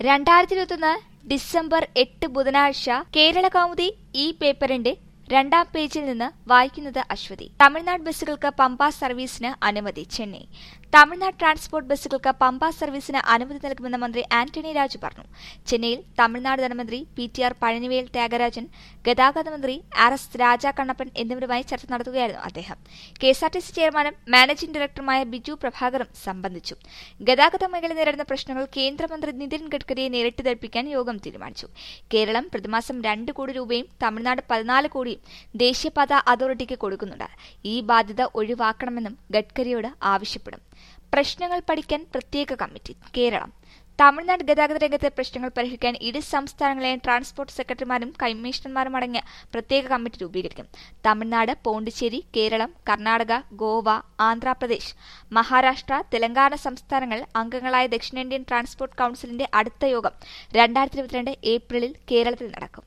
രണ്ടായിരത്തി ഇരുപത്തൊന്ന് ഡിസംബർ എട്ട് ബുധനാഴ്ച കേരള കൗമുദി ഈ പേപ്പറിന്റെ രണ്ടാം പേജിൽ നിന്ന് വായിക്കുന്നത് അശ്വതി തമിഴ്നാട് ബസ്സുകൾക്ക് പമ്പ സർവീസിന് അനുമതി ചെന്നൈ തമിഴ്നാട് ട്രാൻസ്പോർട്ട് ബസ്സുകൾക്ക് പമ്പ സർവീസിന് അനുമതി നൽകുമെന്ന് മന്ത്രി ആന്റണി രാജു പറഞ്ഞു ചെന്നൈയിൽ തമിഴ്നാട് ധനമന്ത്രി P T R Palanivel Thiagarajan ഗതാഗത മന്ത്രി ആർ എസ് രാജാ കണ്ണപ്പൻ എന്നിവരുമായി ചർച്ച നടത്തുകയായിരുന്നു അദ്ദേഹം K S R T C ചെയർമാനും മാനേജിംഗ് ഡയറക്ടറുമായ ബിജു പ്രഭാകറും സംബന്ധിച്ചു ഗതാഗത മേഖല നേരിടുന്ന പ്രശ്നങ്ങൾ കേന്ദ്രമന്ത്രി നിതിൻ ഗഡ്കരിയെ നേരിട്ട് ധരിപ്പിക്കാൻ യോഗം തീരുമാനിച്ചു കേരളം പ്രതിമാസം രണ്ട് കോടി രൂപയും തമിഴ്നാട് പതിനാല് കോടിയും ദേശീയപാത അതോറിറ്റിക്ക് കൊടുക്കുന്നുണ്ട് ഈ ബാധ്യത ഒഴിവാക്കണമെന്നും ഗഡ്കരിയോട് ആവശ്യപ്പെടും പ്രശ്നങ്ങൾ പഠിക്കാൻ പ്രത്യേക കമ്മിറ്റി കേരളം തമിഴ്നാട് ഗതാഗത രംഗത്തെ പ്രശ്നങ്ങൾ പരിഹരിക്കാൻ ഇരു സംസ്ഥാനങ്ങളിലെയും ട്രാൻസ്പോർട്ട് സെക്രട്ടറിമാരും കമ്മീഷണർമാരും അടങ്ങിയ പ്രത്യേക കമ്മിറ്റി രൂപീകരിക്കും തമിഴ്നാട് പോണ്ടിച്ചേരി കേരളം കർണാടക ഗോവ ആന്ധ്രാപ്രദേശ് മഹാരാഷ്ട്ര തെലങ്കാന സംസ്ഥാനങ്ങൾ അംഗങ്ങളായ ദക്ഷിണേന്ത്യൻ ട്രാൻസ്പോർട്ട് കൌൺസിലിന്റെ അടുത്ത യോഗം രണ്ടായിരത്തി ഇരുപത്തിരണ്ട് ഏപ്രിലിൽ കേരളത്തിൽ നടക്കും